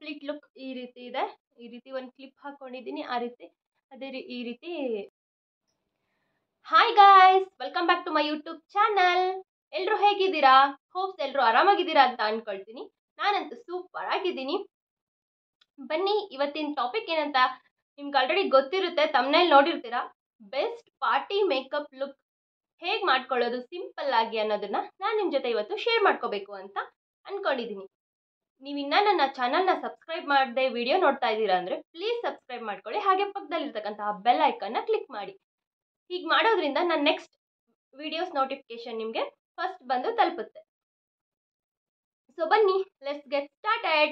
Complete look ಈ ರೀತಿ ಇದೆ ಈ ರೀತಿ ಒಂದು ಕ್ಲಿಪ್ ಹಾಕ್ಕೊಂಡಿದ್ದೀನಿ ಆ ರೀತಿ ಅದೇ ರೀ ಈ ರೀತಿ hi guys welcome back to my YouTube channel ಎಲ್ಲರೂ ಹೇಗಿದ್ದೀರಾ ಹೋಪ್ಸ್ ಎಲ್ಲರೂ ಆರಾಮಾಗಿದ್ದೀರಾ ಅಂತ ಅನ್ಕೊಳ್ತೀನಿ ನಾನಂತೂ ಸೂಪರ್ ಆಗಿದ್ದೀನಿ ಬನ್ನಿ ಇವತ್ತಿನ ಟಾಪಿಕ್ ಏನಂತ ನಿಮ್ಗೆ ಆಲ್ರೆಡಿ ಗೊತ್ತಿರುತ್ತೆ ತಮ್ಮನೇಲಿ ನೋಡಿರ್ತೀರಾ ಬೆಸ್ಟ್ ಪಾರ್ಟಿ ಮೇಕಪ್ ಲುಕ್ ಹೇಗೆ ಮಾಡ್ಕೊಳ್ಳೋದು ಸಿಂಪಲ್ ಆಗಿ ಅನ್ನೋದನ್ನ ನಾನು ನಿಮ್ಮ ಜೊತೆ ಇವತ್ತು ಶೇರ್ ಮಾಡ್ಕೋಬೇಕು ಅಂತ ಅನ್ಕೊಂಡಿದ್ದೀನಿ ನೀವು ಇನ್ನೂ ನನ್ನ ಚಾನಲ್ನ ಸಬ್ಸ್ಕ್ರೈಬ್ ಮಾಡದೆ ವಿಡಿಯೋ ನೋಡ್ತಾ ಇದ್ದೀರಾ ಅಂದರೆ ಪ್ಲೀಸ್ ಸಬ್ಸ್ಕ್ರೈಬ್ ಮಾಡ್ಕೊಳ್ಳಿ ಹಾಗೆ ಪಕ್ಕದಲ್ಲಿರ್ತಕ್ಕಂತಹ ಬೆಲ್ ಐಕನ್ನ ಕ್ಲಿಕ್ ಮಾಡಿ ಹೀಗೆ ಮಾಡೋದ್ರಿಂದ ನನ್ನ ನೆಕ್ಸ್ಟ್ ವಿಡಿಯೋಸ್ ನೋಟಿಫಿಕೇಶನ್ ನಿಮಗೆ ಫಸ್ಟ್ ಬಂದು ತಲುಪುತ್ತೆ ಸೊ ಬನ್ನಿ ಲೆಟ್ಸ್ ಗೆಟ್ ಸ್ಟಾರ್ಟೆಡ್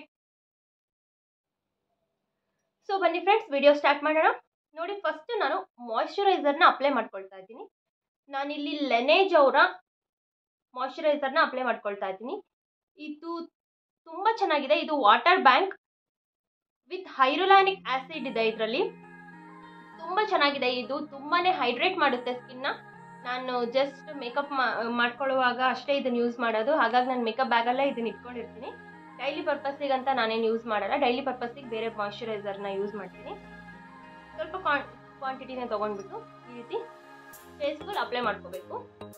ಸೊ ಬನ್ನಿ ಫ್ರೆಂಡ್ಸ್ ವಿಡಿಯೋ ಸ್ಟಾರ್ಟ್ ಮಾಡೋಣ ನೋಡಿ ಫಸ್ಟ್ ನಾನು ಮಾಯ್ಶ್ಚರೈಸರ್ನ ಅಪ್ಲೈ ಮಾಡ್ಕೊಳ್ತಾ ಇದ್ದೀನಿ ನಾನಿಲ್ಲಿ ಲೆನೇಜ್ ಅವರ ಮಾಯ್ಶ್ಚರೈಸರ್ನ ಅಪ್ಲೈ ಮಾಡ್ಕೊಳ್ತಾ ಇದ್ದೀನಿ ಇದು ತುಂಬ ಚೆನ್ನಾಗಿದೆ ಇದು water bank with hyaluronic acid ಇದೆ ಇದರಲ್ಲಿ ತುಂಬ ಚೆನ್ನಾಗಿದೆ ಇದು ತುಂಬಾ ಹೈಡ್ರೇಟ್ ಮಾಡುತ್ತೆ ಸ್ಕಿನ್ನ ನಾನು ಜಸ್ಟ್ ಮೇಕಪ್ ಮಾಡ್ಕೊಳ್ಳುವಾಗ ಅಷ್ಟೇ ಇದನ್ನು ಯೂಸ್ ಮಾಡೋದು ಹಾಗಾಗಿ ನಾನು ಮೇಕಪ್ ಬ್ಯಾಗಲ್ಲೇ ಇದನ್ನ ಇಟ್ಕೊಂಡಿರ್ತೀನಿ ಡೈಲಿ ಪರ್ಪಸ್ಸಿಗೆ ಅಂತ ನಾನೇನು ಯೂಸ್ ಮಾಡಲ್ಲ ಡೈಲಿ ಪರ್ಪಸ್ಸಿಗೆ ಬೇರೆ ಮಾಯ್ಶ್ಚರೈಸರ್ನ ಯೂಸ್ ಮಾಡ್ತೀನಿ ಸ್ವಲ್ಪ ಕ್ವಾಂಟಿಟಿನೇ ತೊಗೊಂಡ್ಬಿಟ್ಟು ಈ ರೀತಿ ಫೇಸ್ ಫುಲ್ ಅಪ್ಲೈ ಮಾಡ್ಕೋಬೇಕು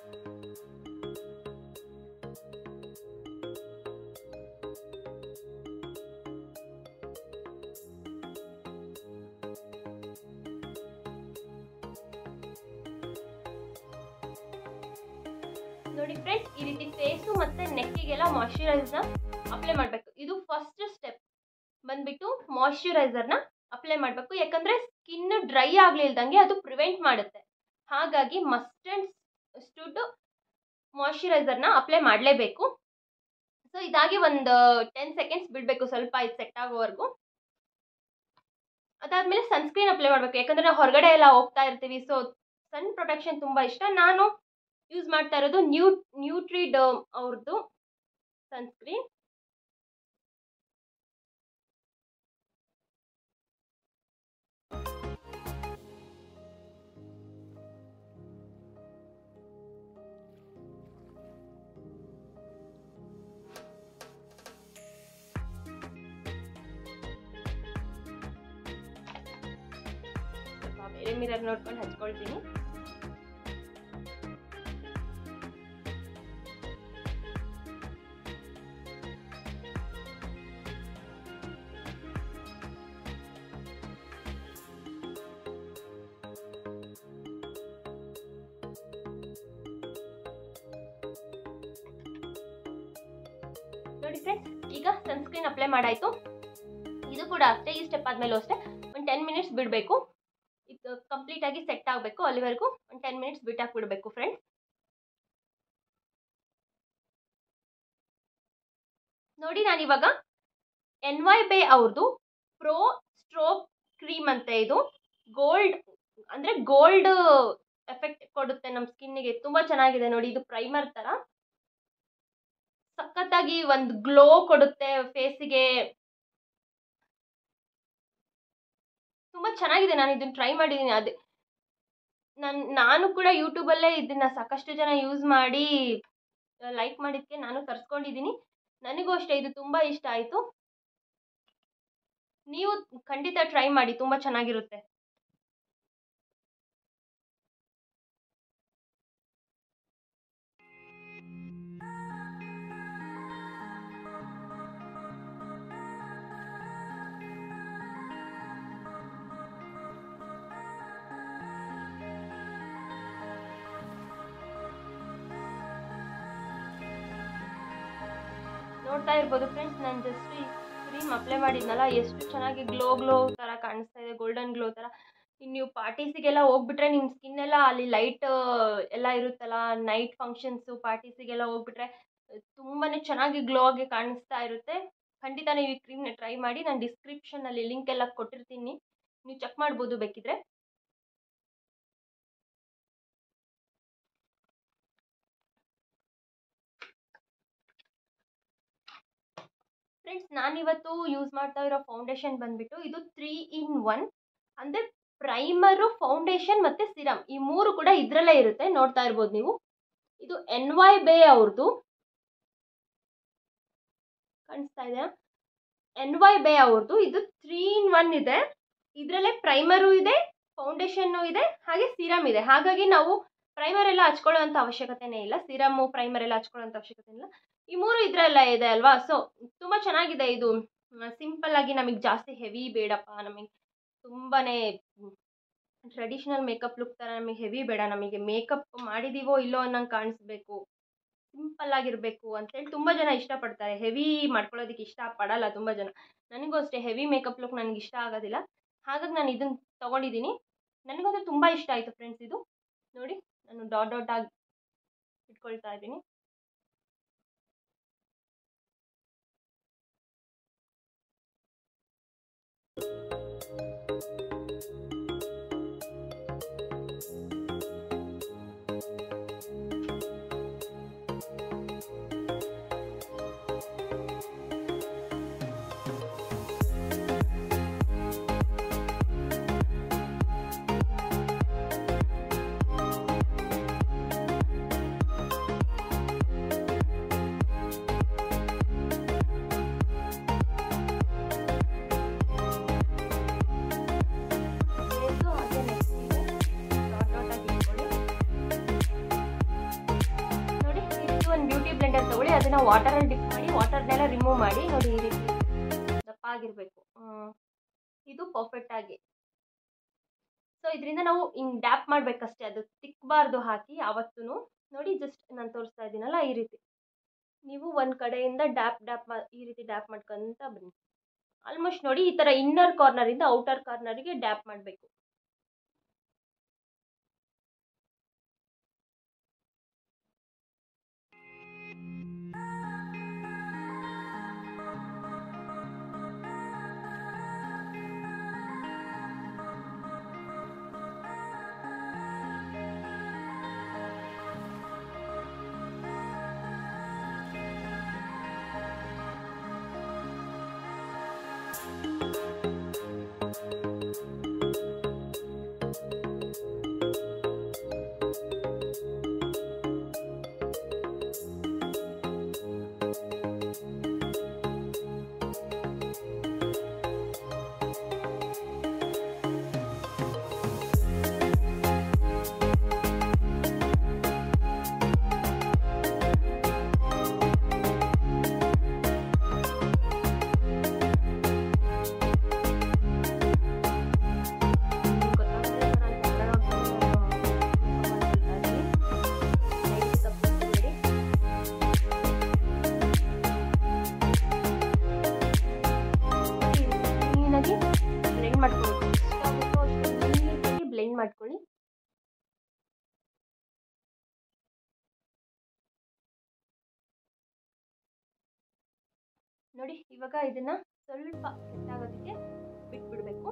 ನೋಡಿ ಫ್ರೆಂಡ್ಸ್ ಈ ರೀತಿ ಫೇಸು ಮತ್ತೆ ನೆಕ್ಕಿಗೆಲ್ಲ ಮಾಯ್ಶ್ಚರೈಸರ್ನ ಅಪ್ಲೈ ಮಾಡಬೇಕು ಇದು ಫಸ್ಟ್ ಸ್ಟೆಪ್ ಬಂದ್ಬಿಟ್ಟು ಮಾಯ್ಶ್ಚರೈಸರ್ನ ಅಪ್ಲೈ ಮಾಡಬೇಕು ಯಾಕಂದ್ರೆ ಸ್ಕಿನ್ ಡ್ರೈ ಆಗ್ಲಿಲ್ದಂಗೆ ಅದು ಪ್ರಿವೆಂಟ್ ಮಾಡುತ್ತೆ ಹಾಗಾಗಿ ಮಸ್ಟ್ ಅಂಡ್ ಸ್ಟುಡ್ ಮಾಯ್ಶ್ಚರೈಸರ್ನ ಅಪ್ಲೈ ಮಾಡಲೇಬೇಕು ಸೊ ಇದಾಗಿ ಒಂದು ಟೆನ್ ಸೆಕೆಂಡ್ಸ್ ಬಿಡಬೇಕು ಸ್ವಲ್ಪ ಇದು ಸೆಟ್ ಆಗೋವರೆಗೂ ಅದಾದ್ಮೇಲೆ ಸನ್ಸ್ಕ್ರೀನ್ ಅಪ್ಲೈ ಮಾಡಬೇಕು ಯಾಕಂದ್ರೆ ನಾವು ಹೊರಗಡೆ ಎಲ್ಲ ಹೋಗ್ತಾ ಇರ್ತೀವಿ ಸೊ ಸನ್ ಪ್ರೊಟೆಕ್ಷನ್ ತುಂಬ ಇಷ್ಟ ನಾನು ಯೂಸ್ ಮಾಡ್ತಾ ಇರೋದು ನ್ಯೂ ನ್ಯೂಟ್ರಿ ಡರ್ಮ್ ಅವ್ರದ್ದು ಸನ್ಸ್ಕ್ರೀನ್ ಬೇರೆ ಮಿರರ್ ನೋಡ್ಕೊಂಡು ಹಚ್ಕೊಳ್ತೀನಿ ನೋಡಿ ಫ್ರೆಂಡ್ಸ್ ಈಗ ಸನ್ಸ್ಕ್ರೀನ್ ಅಪ್ಲೈ ಮಾಡಾಯ್ತು ಇದು ಕೂಡ ಅಷ್ಟೇ ಈ ಸ್ಟೆಪ್ ಆದ್ಮೇಲೂ ಅಷ್ಟೇ ಒಂದು ಟೆನ್ ಮಿನಿಟ್ಸ್ ಬಿಡಬೇಕು ಇದು ಕಂಪ್ಲೀಟ್ ಆಗಿ ಸೆಟ್ ಆಗಬೇಕು ಅಲ್ಲಿವರೆಗೂ ಒಂದು ಟೆನ್ ಮಿನಿಟ್ಸ್ ಬಿಟ್ಟಾಕ್ಬಿಡ್ಬೇಕು ಫ್ರೆಂಡ್ಸ್ ನೋಡಿ ನಾನಿವಾಗ ಎನ್ ವೈ ಬೇ ಅವ್ರದ್ದು ಪ್ರೋ ಸ್ಟ್ರೋಕ್ ಕ್ರೀಮ್ ಅಂತ ಇದು ಗೋಲ್ಡ್ ಅಂದರೆ ಗೋಲ್ಡ್ ಎಫೆಕ್ಟ್ ಕೊಡುತ್ತೆ ನಮ್ಮ ಸ್ಕಿನ್ನಿಗೆ ತುಂಬ ಚೆನ್ನಾಗಿದೆ ನೋಡಿ ಇದು ಪ್ರೈಮರ್ ಥರ ಸಖತ್ತಾಗಿ ಒಂದು ಗ್ಲೋ ಕೊಡುತ್ತೆ ಫೇಸಿಗೆ ತುಂಬ ಚೆನ್ನಾಗಿದೆ ನಾನು ಇದನ್ನ ಟ್ರೈ ಮಾಡಿದ್ದೀನಿ ಅದೇ ನಾನು ನಾನು ಕೂಡ ಯೂಟ್ಯೂಬಲ್ಲೇ ಇದನ್ನ ಸಾಕಷ್ಟು ಜನ ಯೂಸ್ ಮಾಡಿ ಲೈಕ್ ಮಾಡಿದ್ದಕ್ಕೆ ನಾನು ತರಿಸ್ಕೊಂಡಿದ್ದೀನಿ ನನಗೂ ಅಷ್ಟೇ ಇದು ತುಂಬ ಇಷ್ಟ ಆಯಿತು ನೀವು ಖಂಡಿತ ಟ್ರೈ ಮಾಡಿ ತುಂಬ ಚೆನ್ನಾಗಿರುತ್ತೆ ನೋಡ್ತಾ ಇರ್ಬೋದು ಫ್ರೆಂಡ್ಸ್ ನಾನು ಜಸ್ಟ್ ಈ ಕ್ರೀಮ್ ಅಪ್ಲೈ ಮಾಡಿದ್ನಲ್ಲ ಎಷ್ಟು ಚೆನ್ನಾಗಿ ಗ್ಲೋ ಗ್ಲೋ ಥರ ಕಾಣಿಸ್ತಾ ಇದೆ ಗೋಲ್ಡನ್ ಗ್ಲೋ ಥರ ಇನ್ನು ನೀವು ಪಾರ್ಟೀಸಿಗೆಲ್ಲ ಹೋಗ್ಬಿಟ್ರೆ ನಿಮ್ಮ ಸ್ಕಿನ್ ಎಲ್ಲ ಅಲ್ಲಿ ಲೈಟ್ ಎಲ್ಲ ಇರುತ್ತಲ್ಲ ನೈಟ್ ಫಂಕ್ಷನ್ಸು ಪಾರ್ಟೀಸಿಗೆಲ್ಲ ಹೋಗ್ಬಿಟ್ರೆ ತುಂಬಾ ಚೆನ್ನಾಗಿ ಗ್ಲೋ ಆಗಿ ಕಾಣಿಸ್ತಾ ಇರುತ್ತೆ ಖಂಡಿತ ನೀವು ಈ ಕ್ರೀಮ್ನ ಟ್ರೈ ಮಾಡಿ ನಾನು ಡಿಸ್ಕ್ರಿಪ್ಷನಲ್ಲಿ ಲಿಂಕ್ ಎಲ್ಲ ಕೊಟ್ಟಿರ್ತೀನಿ ನೀವು ಚೆಕ್ ಮಾಡ್ಬೋದು ಬೇಕಿದ್ರೆ ಫ್ರೆಂಡ್ಸ್ ನಾನಿವತ್ತು ಯೂಸ್ ಮಾಡ್ತಾ ಇರೋ ಫೌಂಡೇಶನ್ ಬಂದ್ಬಿಟ್ಟು ಇದು ತ್ರೀ ಇನ್ ಒನ್ ಅಂದರೆ ಪ್ರೈಮರು ಫೌಂಡೇಶನ್ ಮತ್ತು ಸಿರಮ್ ಈ ಮೂರು ಕೂಡ ಇದರಲ್ಲೇ ಇರುತ್ತೆ ನೋಡ್ತಾ ಇರ್ಬೋದು ನೀವು ಇದು ಎನ್ ವೈ ಬೇ ಅವ್ರದ್ದು ಕಾಣಿಸ್ತಾ ಇದೆಯಾ ಎನ್ ವೈ ಬೈ ಅವ್ರದ್ದು ಇದು ತ್ರೀ ಇನ್ ಒನ್ ಇದೆ ಇದರಲ್ಲೇ ಪ್ರೈಮರು ಇದೆ ಫೌಂಡೇಶನ್ನು ಇದೆ ಹಾಗೆ ಸೀರಮ್ ಇದೆ ಹಾಗಾಗಿ ನಾವು ಪ್ರೈಮರ್ ಎಲ್ಲ ಹಚ್ಕೊಳ್ಳೋಂಥ ಅವಶ್ಯಕತೆನೇ ಇಲ್ಲ ಸೀರಮ್ಮು ಪ್ರೈಮರ್ ಎಲ್ಲ ಹಚ್ಕೊಳ್ಳೋಂಥ ಅವಶ್ಯಕತೆ ಇಲ್ಲ ಈ ಮೂರು ಇದರಲ್ಲ ಇದೆ ಅಲ್ವಾ ಸೊ ತುಂಬ ಚೆನ್ನಾಗಿದೆ ಇದು ಸಿಂಪಲ್ ಆಗಿ ನಮಗೆ ಜಾಸ್ತಿ ಹೆವಿ ಬೇಡಪ್ಪ ನಮಗೆ ತುಂಬಾ ಟ್ರೆಡಿಷ್ನಲ್ ಮೇಕಪ್ ಲುಕ್ ಥರ ನಮಗೆ ಹೆವಿ ಬೇಡ ನಮಗೆ ಮೇಕಪ್ ಮಾಡಿದೀವೋ ಇಲ್ಲೋ ಅನ್ನಂಗೆ ಕಾಣಿಸ್ಬೇಕು ಸಿಂಪಲ್ ಆಗಿರಬೇಕು ಅಂತೇಳಿ ತುಂಬ ಜನ ಇಷ್ಟಪಡ್ತಾರೆ ಹೆವಿ ಮಾಡ್ಕೊಳ್ಳೋದಕ್ಕೆ ಇಷ್ಟಪಡಲ್ಲ ತುಂಬ ಜನ ನನಗೂ ಅಷ್ಟೇ ಹೆವಿ ಮೇಕಪ್ ಲುಕ್ ನನಗೆ ಇಷ್ಟ ಆಗೋದಿಲ್ಲ ಹಾಗಾಗಿ ನಾನು ಇದನ್ನು ತೊಗೊಂಡಿದ್ದೀನಿ ನನಗಂತೂ ತುಂಬ ಇಷ್ಟ ಆಯಿತು ಫ್ರೆಂಡ್ಸ್ ಇದು ನೋಡಿ ನಾನು ಡಾಟ್ ಡಾಟ್ ಆಗಿ ಇಟ್ಕೊಳ್ತಾ ಇದ್ದೀನಿ ಬೇಸು ಹಾಗೆ ನೆಕ್ಸ್ಟಿಗೆ ಡಾಟ್ ಡಾಟ್ ಆಗಿ ಇಟ್ಕೊಳ್ಳಿ ನೋಡಿ ಇದು ಒಂದು ಬ್ಯೂಟಿ ಬ್ಲೆಂಡರ್ ತಗೊಳ್ಳಿ ಅದನ್ನ ವಾಟರಲ್ಲಿ ಡಿಪ್ ಮಾಡಿ ವಾಟರ್ನೆಲ್ಲ ರಿಮೂವ್ ಮಾಡಿ ನೋಡಿ ಈ ರೀತಿ ದಪ್ಪ ಆಗಿರಬೇಕು ಇದು ಪರ್ಫೆಕ್ಟ್ ಆಗಿ ಸೊ ಇದರಿಂದ ನಾವು ಹಿಂಗೆ ಡ್ಯಾಪ್ ಮಾಡಬೇಕಷ್ಟೇ ಅದು ತಿಕ್ಕಬಾರ್ದು ಹಾಕಿ ಯಾವತ್ತೂ ನೋಡಿ ಜಸ್ಟ್ ನಾನು ತೋರಿಸ್ತಾ ಇದ್ದೀನಲ್ಲ ಈ ರೀತಿ ನೀವು ಒಂದು ಕಡೆಯಿಂದ ಡ್ಯಾಪ್ ಡ್ಯಾಪ್ ಈ ರೀತಿ ಡ್ಯಾಪ್ ಮಾಡ್ಕೊಂತ ಬನ್ನಿ ಆಲ್ಮೋಸ್ಟ್ ನೋಡಿ ಈ ಥರ ಇನ್ನರ್ ಕಾರ್ನರಿಂದ ಔಟರ್ ಕಾರ್ನರಿಗೆ ಡ್ಯಾಪ್ ಮಾಡಬೇಕು ಕ್ಲೀನಾಗಿ ಬ್ಲೆಂಡ್ ಮಾಡ್ಕೊಳ್ಳಿ ಎಷ್ಟಾಗುತ್ತೋ ಅಷ್ಟು ನೀಟಾಗಿ ಬ್ಲೆಂಡ್ ಮಾಡ್ಕೊಳ್ಳಿ ನೋಡಿ ಇವಾಗ ಇದನ್ನ ಸ್ವಲ್ಪ ಸೆಟ್ ಆಗೋದಕ್ಕೆ ಬಿಟ್ಬಿಡ್ಬೇಕು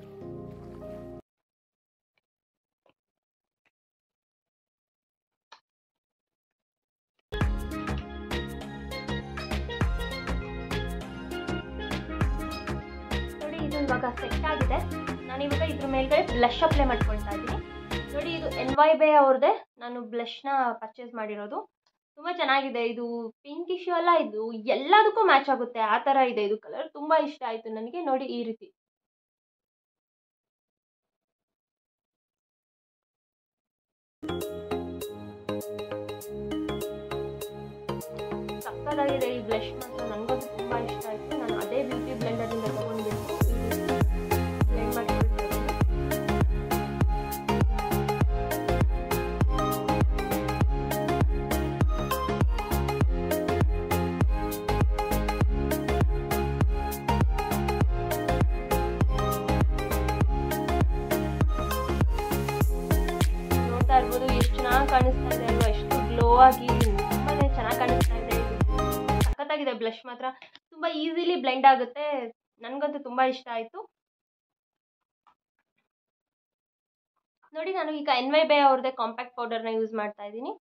ನೋಡಿ ಇದು ಇವಾಗ ಸೆಟ್ ಆಗಿದೆ ನಾನು ಇವಾಗ ಇದ್ರ ಮೇಲ್ಗಡೆ ಬ್ಲಷ್ ಅಪ್ಲೈ ಮಾಡ್ಕೊಳ್ತಾ ಇದ್ದೀನಿ ನೋಡಿ ಇದು ಎನ್ ವೈ ಬೈ ಅವ್ರದ್ದೇ ನಾನು ಬ್ಲಷ್ನ ಪರ್ಚೇಸ್ ಮಾಡಿರೋದು ತುಂಬ ಚೆನ್ನಾಗಿದೆ ಇದು ಪಿಂಕ್ ಇಶ್ಯೂ ಅಲ್ಲ ಇದು ಎಲ್ಲದಕ್ಕೂ ಮ್ಯಾಚ್ ಆಗುತ್ತೆ ಆ ಥರ ಇದೆ ಇದು ಕಲರ್ ತುಂಬ ಇಷ್ಟ ಆಯಿತು ನನಗೆ ನೋಡಿ ಈ ರೀತಿ ಸಕ್ಕತ್ತಾಗಿದೆ ಈ ಬ್ಲಷ್ ಮಾತ್ರ ನನಗಂತೂ ತುಂಬ ಇಷ್ಟ ಆಯಿತು ನಾನು ಅದೇ ಬ್ಯೂಟಿ ಬ್ಲೆಂಡರಿಂದ ತೊಗೊಂಡ್ಬಿಟ್ಟು ಬ್ಲೆಂಡ್ ಮಾಡ್ಕೊಳ್ತಾ ಇದ್ದೀನಿ ನೋಡ್ತಾ ಇರ್ಬೋದು ಎಷ್ಟು ಚೆನ್ನಾಗಿ ಕಾಣಿಸ್ತಾ ಇದೆ ಅಲ್ವಾ ಎಷ್ಟು ಗ್ಲೋ ಆಗಿ ತುಂಬಾ ಚೆನ್ನಾಗಿ ಕಾಣಿಸ್ತಾ ಇದೆ ಇದು ಸಖತ್ತಾಗಿದೆ ಬ್ಲಷ್ ಮಾತ್ರ ತುಂಬ ಈಸಿಲಿ ಬ್ಲೆಂಡ್ ಆಗುತ್ತೆ ನನಗಂತೂ ತುಂಬ ಇಷ್ಟ ಆಯಿತು ನೋಡಿ ನಾನು ಈಗ ಎನ್ ವೈ ಬೈ ಅವ್ರದ್ದೇ ಕಾಂಪ್ಯಾಕ್ಟ್ ಪೌಡರ್ನ ಯೂಸ್ ಮಾಡ್ತಾ ಇದ್ದೀನಿ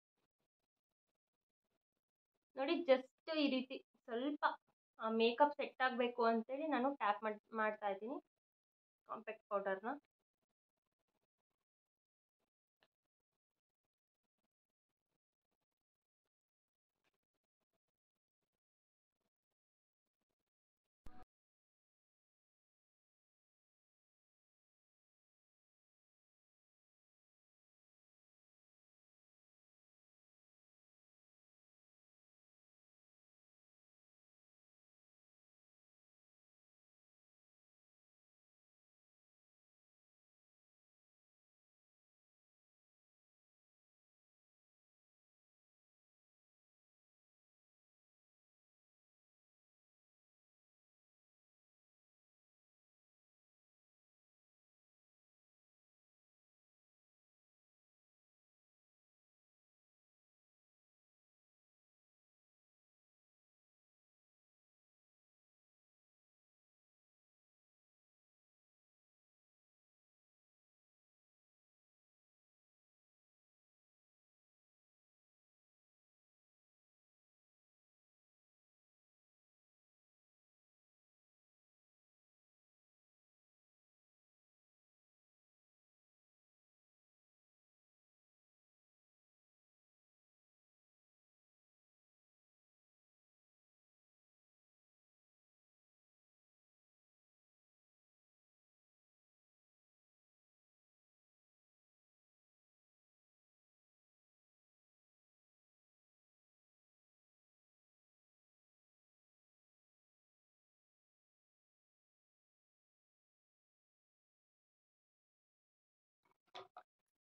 ನೋಡಿ ಜಸ್ಟ್ ಈ ರೀತಿ ಸ್ವಲ್ಪ ಮೇಕಪ್ ಸೆಟ್ ಆಗಬೇಕು ಅಂತೇಳಿ ನಾನು ಟ್ಯಾಪ್ ಮಾಡಿ ಮಾಡ್ತಾ ಇದ್ದೀನಿ ಕಾಂಪ್ಯಾಕ್ಟ್ ಪೌಡರ್ನ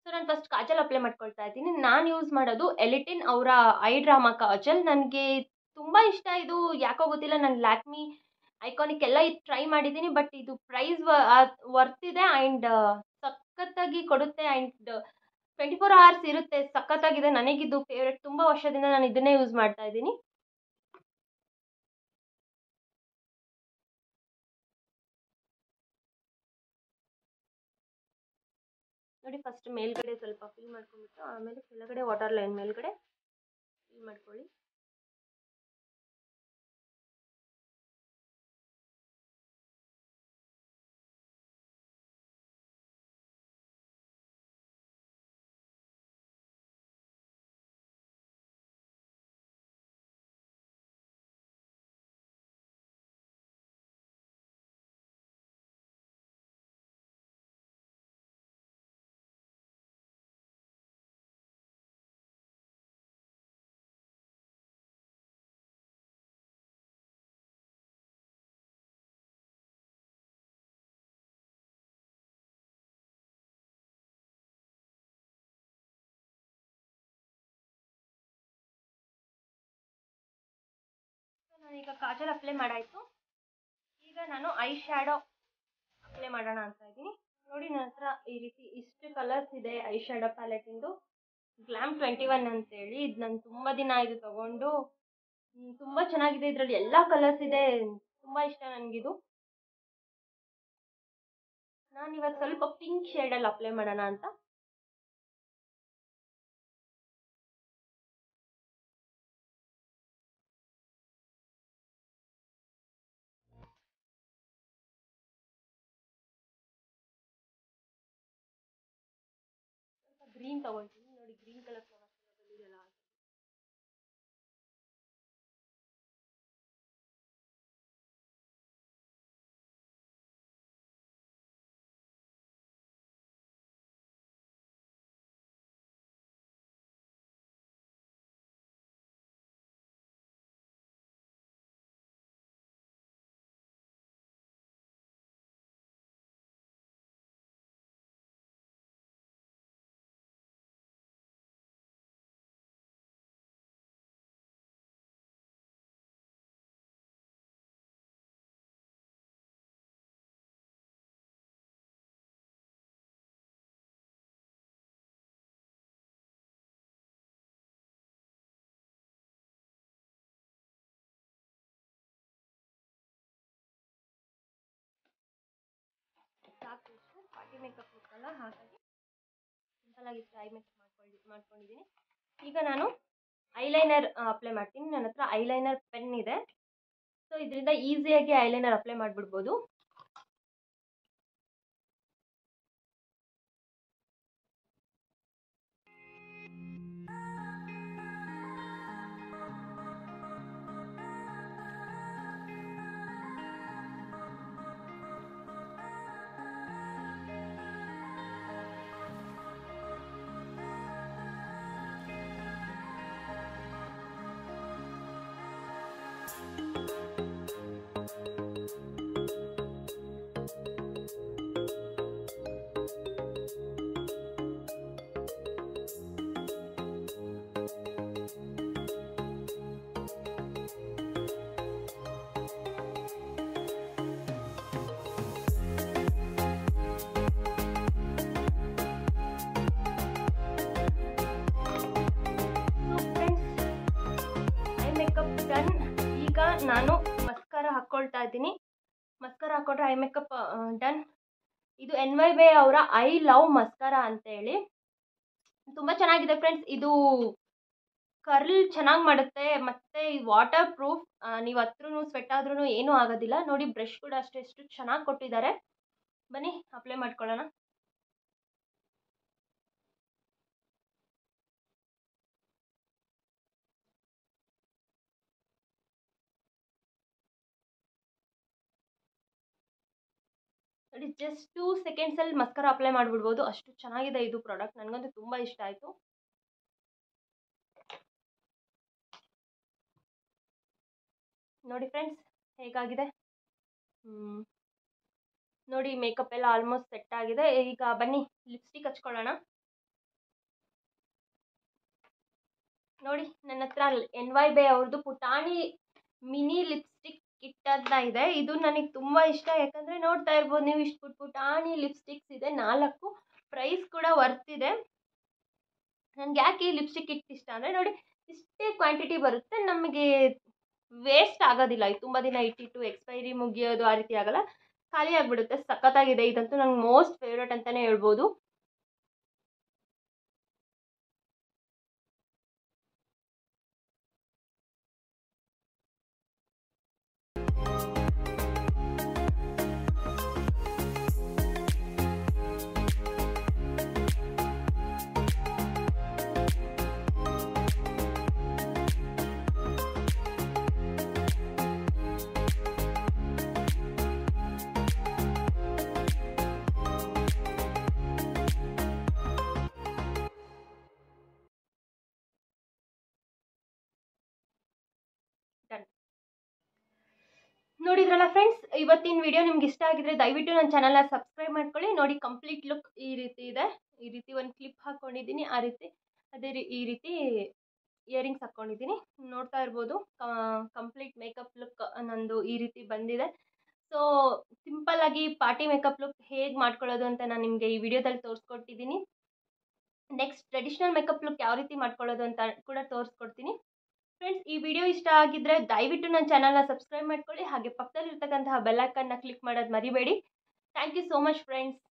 ನಾನು ಫಸ್ಟ್ ಕಾಜಲ್ ಅಪ್ಲೈ ಮಾಡ್ಕೊಳ್ತಾ ಇದ್ದೀನಿ ನಾನು ಯೂಸ್ ಮಾಡೋದು ಎಲಿಟಿನ್ ಅವರ ಐ ಡ್ರಾಮಾ ಕಾಜಲ್ ನನಗೆ ತುಂಬ ಇಷ್ಟ ಇದು ಯಾಕೋ ಗೊತ್ತಿಲ್ಲ ನಾನು ಲ್ಯಾಕ್ಮಿ ಐಕಾನಿಕ್ ಎಲ್ಲ ಇದು ಟ್ರೈ ಮಾಡಿದ್ದೀನಿ ಬಟ್ ಇದು ಪ್ರೈಸ್ ವರ್ತ್ ಇದೆ ಆ್ಯಂಡ್ ಸಖತ್ತಾಗಿ ಕೊಡುತ್ತೆ ಆ್ಯಂಡ್ ಟ್ವೆಂಟಿ ಫೋರ್ ಅವರ್ಸ್ ಇರುತ್ತೆ ಸಖತ್ತಾಗಿದೆ ನನಗಿದು ಫೇವ್ರೆಟ್ ತುಂಬ ವರ್ಷದಿಂದ ನಾನು ಇದನ್ನೇ ಯೂಸ್ ಮಾಡ್ತಾ ಇದ್ದೀನಿ ನೋಡಿ ಫಸ್ಟ್ ಮೇಲ್ಗಡೆ ಸ್ವಲ್ಪ ಫಿಲ್ ಮಾಡ್ಕೊಂಡ್ಬಿಟ್ಟು ಆಮೇಲೆ ಕೆಳಗಡೆ ವಾಟರ್ ಲೈನ್ ಮೇಲ್ಗಡೆ ಫಿಲ್ ಮಾಡ್ಕೊಳ್ಳಿ ನಾನೀಗ ಕಾಜಲ್ ಅಪ್ಲೈ ಮಾಡಾಯಿತು ಈಗ ನಾನು ಐ ಶ್ಯಾಡೋ ಅಪ್ಲೈ ಮಾಡೋಣ ಅಂತ ಇದ್ದೀನಿ ನೋಡಿ ನನ್ನ ಹತ್ರ ಈ ರೀತಿ ಇಷ್ಟು ಕಲರ್ಸ್ ಇದೆ ಐ ಶ್ಯಾಡೋ ಪ್ಯಾಲೆಟಿಂದು ಗ್ಲಾಮ್ ಟ್ವೆಂಟಿ ಒನ್ ಅಂತೇಳಿ ಇದು ನಾನು ತುಂಬ ದಿನ ಆಯಿತು ತೊಗೊಂಡು ತುಂಬ ಚೆನ್ನಾಗಿದೆ ಇದರಲ್ಲಿ ಎಲ್ಲ ಕಲರ್ಸ್ ಇದೆ ತುಂಬ ಇಷ್ಟ ನನಗಿದು ನಾನು ಇವಾಗ ಸ್ವಲ್ಪ ಪಿಂಕ್ ಶೇಡಲ್ಲಿ ಅಪ್ಲೈ ಮಾಡೋಣ ಅಂತ ಗ್ರೀನ್ ತಗೊಳ್ತೀನಿ ನೋಡಿ ಗ್ರೀನ್ ಕಲರ್ ಫ್ಲವರ್ಸ್ ಎಲ್ಲ ಬಂದಿದೆಯಲ್ಲ ಸಾಕು ಇಷ್ಟು ಪಾರ್ಟಿ ಮೇಕಪ್ ಲುಕ್ ಅಲ್ಲ ಹಾಗಾಗಿ ಸಿಂಪಲಾಗಿ ಇಷ್ಟು ಐ ಮೇಕಪ್ ಮಾಡ್ಕೊಳ್ಳಿ ಮಾಡ್ಕೊಂಡಿದ್ದೀನಿ ಈಗ ನಾನು ಐಲೈನರ್ ಅಪ್ಲೈ ಮಾಡ್ತೀನಿ ನನ್ನ ಹತ್ರ ಐಲೈನರ್ ಪೆನ್ ಇದೆ ಸೊ ಇದರಿಂದ ಈಸಿಯಾಗಿ ಐಲೈನರ್ ಅಪ್ಲೈ ಮಾಡಿಬಿಡ್ಬೋದು ಐ ಮೇಕಪ್ ಡನ್ ಈಗ ನಾನು ಮಸ್ಕಾರ ಹಾಕ್ಕೊಳ್ತಾ ಇದ್ದೀನಿ ಮಸ್ಕಾರ ಹಾಕ್ಕೊಂಡ್ರೆ ಐ ಮೇಕಪ್ ಡನ್ ಇದು ಎನ್ ವೈ ಬೇ ಅವರ ಐ ಲವ್ ಮಸ್ಕಾರ ಅಂತೇಳಿ ತುಂಬ ಚೆನ್ನಾಗಿದೆ ಫ್ರೆಂಡ್ಸ್ ಇದು ಕರ್ಲ್ ಚೆನ್ನಾಗಿ ಮಾಡುತ್ತೆ ಮತ್ತು ವಾಟರ್ ಪ್ರೂಫ್ ನೀವು ಹತ್ರೂ ಸ್ವೆಟ್ ಆದ್ರೂ ಏನೂ ಆಗೋದಿಲ್ಲ ನೋಡಿ ಬ್ರಷ್ ಕೂಡ ಅಷ್ಟೇ ಎಷ್ಟು ಚೆನ್ನಾಗಿ ಕೊಟ್ಟಿದ್ದಾರೆ ಬನ್ನಿ ಅಪ್ಲೈ ಮಾಡ್ಕೊಳ್ಳೋಣ ನೋಡಿ ಜಸ್ಟ್ ಟೂ ಸೆಕೆಂಡ್ಸಲ್ಲಿ ಮಸ್ಕರ ಅಪ್ಲೈ ಮಾಡಿಬಿಡ್ಬೋದು ಅಷ್ಟು ಚೆನ್ನಾಗಿದೆ ಇದು ಪ್ರಾಡಕ್ಟ್ ನನಗಂತೂ ತುಂಬ ಇಷ್ಟ ಆಯಿತು ನೋಡಿ ಫ್ರೆಂಡ್ಸ್ ಹೇಗಾಗಿದೆ ಹ್ಮ್. ನೋಡಿ ಮೇಕಪ್ ಎಲ್ಲ ಆಲ್ಮೋಸ್ಟ್ ಸೆಟ್ ಆಗಿದೆ ಈಗ ಬನ್ನಿ ಲಿಪ್ಸ್ಟಿಕ್ ಹಚ್ಕೊಳ್ಳೋಣ ನೋಡಿ ನನ್ನ ಹತ್ರ ಎನ್ ವೈ ಬೈ ಅವ್ರದ್ದು ಪುಟಾಣಿ ಮಿನಿ ಲಿಪ್ಸ್ಟಿಕ್ ಕಿಟ್ ಅಂತ ಇದೆ ಇದು ನನಗೆ ತುಂಬ ಇಷ್ಟ ಯಾಕಂದರೆ ನೋಡ್ತಾ ಇರ್ಬೋದು ನೀವು ಇಷ್ಟು ಪುಟ್ ಪುಟಾಣಿ ಲಿಪ್ಸ್ಟಿಕ್ಸ್ ಇದೆ ನಾಲ್ಕು ಪ್ರೈಸ್ ಕೂಡ ವರ್ತ್ ಇದೆ ನನಗೆ ಯಾಕೆ ಈ ಲಿಪ್ಸ್ಟಿಕ್ ಕಿಟ್ ಇಷ್ಟ ಅಂದರೆ ನೋಡಿ ಇಷ್ಟೇ ಕ್ವಾಂಟಿಟಿ ಬರುತ್ತೆ ನಮಗೆ ವೇಸ್ಟ್ ಆಗೋದಿಲ್ಲ ಇದು ತುಂಬ ದಿನ ಇಟ್ಟಿಟ್ಟು ಎಕ್ಸ್ಪೈರಿ ಮುಗಿಯೋದು ಆ ರೀತಿ ಆಗಲ್ಲ ಖಾಲಿ ಆಗಿಬಿಡುತ್ತೆ ಸಖತ್ತಾಗಿದೆ ಇದಂತೂ ನಂಗೆ ಮೋಸ್ಟ್ ಫೇವ್ರೇಟ್ ಅಂತಲೇ ಹೇಳ್ಬೋದು ನೋಡಿದ್ರಲ್ಲ ಫ್ರೆಂಡ್ಸ್ ಇವತ್ತಿನ ವಿಡಿಯೋ ನಿಮ್ಗೆ ಇಷ್ಟ ಆಗಿದ್ರೆ ದಯವಿಟ್ಟು ನನ್ನ ಚಾನಲ್ನ ಸಬ್ಸ್ಕ್ರೈಬ್ ಮಾಡ್ಕೊಳ್ಳಿ ನೋಡಿ ಕಂಪ್ಲೀಟ್ ಲುಕ್ ಈ ರೀತಿ ಇದೆ ಈ ರೀತಿ ಒಂದು ಕ್ಲಿಪ್ ಹಾಕ್ಕೊಂಡಿದ್ದೀನಿ ಆ ರೀತಿ ಅದೇ ರೀ ಈ ರೀತಿ ಇಯರಿಂಗ್ಸ್ ಹಾಕ್ಕೊಂಡಿದ್ದೀನಿ ನೋಡ್ತಾ ಇರ್ಬೋದು ಕಂಪ್ಲೀಟ್ ಮೇಕಪ್ ಲುಕ್ ನಂದು ಈ ರೀತಿ ಬಂದಿದೆ ಸೊ ಸಿಂಪಲ್ ಆಗಿ ಪಾರ್ಟಿ ಮೇಕಪ್ ಲುಕ್ ಹೇಗೆ ಮಾಡ್ಕೊಳ್ಳೋದು ಅಂತ ನಾನು ನಿಮಗೆ ಈ ವಿಡಿಯೋದಲ್ಲಿ ತೋರಿಸ್ಕೊಟ್ಟಿದ್ದೀನಿ ನೆಕ್ಸ್ಟ್ ಟ್ರೆಡಿಷ್ನಲ್ ಮೇಕಪ್ ಲುಕ್ ಯಾವ ರೀತಿ ಮಾಡ್ಕೊಳ್ಳೋದು ಅಂತ ಕೂಡ ತೋರಿಸ್ಕೊಡ್ತೀನಿ ಫ್ರೆಂಡ್ಸ್ ಈ ವಿಡಿಯೋ ಇಷ್ಟ ಆಗಿದ್ರೆ ದಯವಿಟ್ಟು ನನ್ನ ಚಾನಲ್ನ ಸಬ್ಸ್ಕ್ರೈಬ್ ಮಾಡ್ಕೊಳ್ಳಿ ಹಾಗೆ ಪಕ್ಕದಲ್ಲಿರ್ತಕ್ಕಂತಹ ಬೆಲ್ಲೈಕನ್ನ ಕ್ಲಿಕ್ ಮಾಡೋದು ಮರಿಬೇಡಿ thank you so much friends